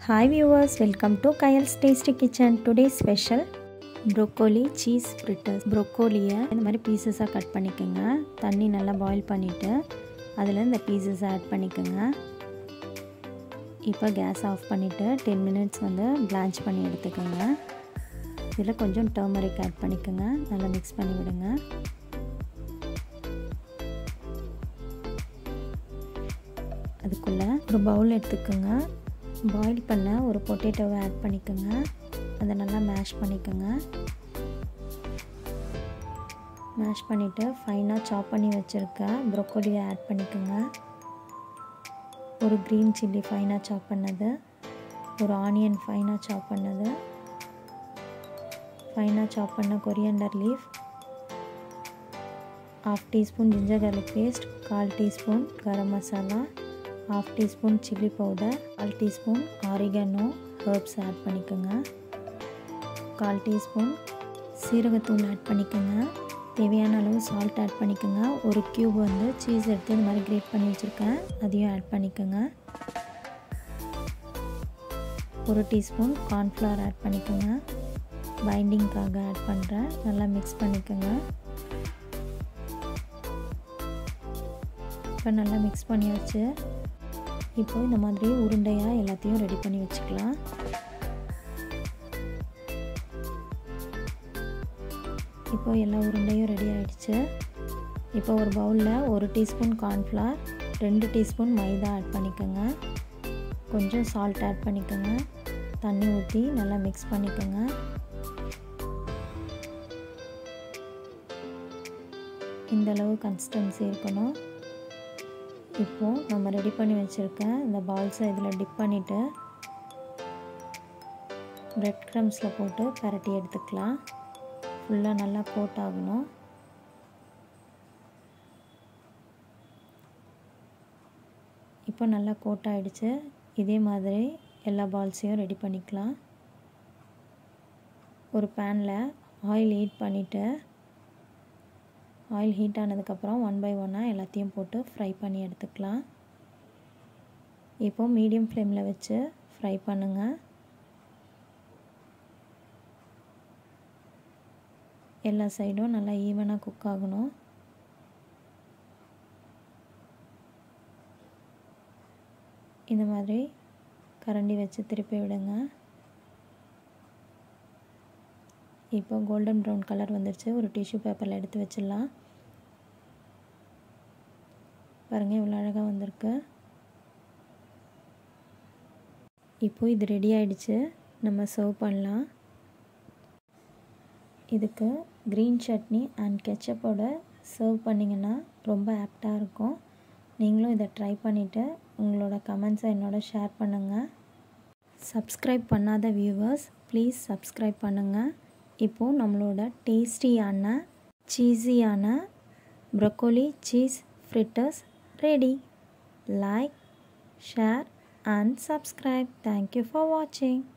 Hi viewers, welcome to Kyle's Tasty Kitchen. Today's special broccoli cheese fritters ப்ரொக்கோலியை இந்த மாதிரி பீசஸாக கட் பண்ணிக்கோங்க தண்ணி நல்லா பாயில் பண்ணிவிட்டு அதில் இந்த பீசஸ் ஆட் பண்ணிக்கோங்க இப்போ கேஸ் ஆஃப் பண்ணிவிட்டு டென் மினிட்ஸ் வந்து பிளான்ச் பண்ணி எடுத்துக்கோங்க இதில் கொஞ்சம் டர்மரிக் ஆட் பண்ணிக்கோங்க நல்லா மிக்ஸ் பண்ணி விடுங்க அதுக்குள்ளே ஒரு பவுல் எடுத்துக்கோங்க பாயில் பண்ண ஒரு பொட்டேட்டோவை ஆட் பண்ணிக்கோங்க அதை நல்லா மேஷ் பண்ணிக்கோங்க மேஷ் பண்ணிவிட்டு ஃபைனாக சாப் பண்ணி வச்சுருக்க ப்ரொக்கோலியை ஆட் பண்ணிக்கோங்க ஒரு க்ரீன் சில்லி ஃபைனாக சாப் பண்ணது ஒரு ஆனியன் ஃபைனாக சாப் பண்ணது ஃபைனாக சாப் பண்ண coriander leaf half teaspoon ginger garlic paste கால் teaspoon garam masala half teaspoon chilli powder கால் டீஸ்பூன் ஆரிகனோ ஹர்ப்ஸ் ஆட் பண்ணிக்கோங்க கால் டீஸ்பூன் சீரகத்தூள் ஆட் பண்ணிக்கோங்க தேவையான அளவு சால்ட் ஆட் பண்ணிக்கோங்க ஒரு க்யூப் வந்து சீஸ் எடுத்து இந்த மாதிரி கிரேட் பண்ணி வச்சுருக்கேன் அதையும் ஆட் பண்ணிக்கோங்க ஒரு டீஸ்பூன் கார்ன்ஃப்ளவர் ஆட் பண்ணிக்கோங்க பைண்டிங்க்காக ஆட் பண்ணுறேன் நல்லா மிக்ஸ் பண்ணிக்கோங்க இப்போ நல்லா மிக்ஸ் பண்ணியாச்சு இப்போ இந்த மாதிரி உருண்டையாக எல்லாத்தையும் ரெடி பண்ணி வச்சுக்கலாம் இப்போ எல்லா உருண்டையும் ரெடி ஆகிடுச்சு இப்போ ஒரு பவுலில் ஒரு டீஸ்பூன் கார்ன்ஃப்ளவர் ரெண்டு டீஸ்பூன் மைதா ஆட் பண்ணிக்கோங்க கொஞ்சம் சால்ட் ஆட் பண்ணிக்கோங்க தண்ணி ஊற்றி நல்லா மிக்ஸ் பண்ணிக்கோங்க இந்த அளவு கன்சிஸ்டன்சி இருக்கணும் இப்போது நம்ம ரெடி பண்ணி வச்சுருக்க இந்த பால்ஸை இதில் டிப் பண்ணிவிட்டு ப்ரெட் க்ரம்ஸில் போட்டு பரட்டி எடுத்துக்கலாம் ஃபுல்லாக நல்லா கோட் ஆகணும் இப்போ நல்லா கோட் ஆகிடுச்சு இதே மாதிரி எல்லா பால்ஸையும் ரெடி பண்ணிக்கலாம் ஒரு பேனில் ஆயில் ஹீட் பண்ணிவிட்டு ஆயில் ஹீட் ஆனதுக்கப்புறம் ஒன் பை ஒன்னாக எல்லாத்தையும் போட்டு ஃப்ரை பண்ணி எடுத்துக்கலாம் இப்போது மீடியம் ஃப்ளேமில் வச்சு ஃப்ரை பண்ணுங்கள் எல்லா சைடும் நல்லா ஈவனாக குக் ஆகணும் இந்த மாதிரி கரண்டி வச்சு திருப்பி விடுங்க இப்போ கோல்டன் ப்ரௌன் கலர் வந்துருச்சு ஒரு டிஷ்யூ பேப்பரில் எடுத்து வச்சிடலாம் பாருங்கள் இவ்வளோ அழகாக வந்திருக்கு இப்போ இது ரெடி ஆகிடுச்சு நம்ம சர்வ் பண்ணலாம் இதுக்கு க்ரீன் சட்னி அண்ட் கெச்சப்போட சர்வ் பண்ணிங்கன்னா ரொம்ப ஆப்டாக இருக்கும் நீங்களும் இதை ட்ரை பண்ணிவிட்டு உங்களோட கமெண்ட்ஸை என்னோட ஷேர் பண்ணுங்கள் சப்ஸ்கிரைப் பண்ணாத வியூவர்ஸ் ப்ளீஸ் சப்ஸ்கிரைப் பண்ணுங்கள் இப்போது நம்மளோட டேஸ்டியான சீஸியான broccoli cheese fritters ready like share and subscribe thank you for வாட்சிங்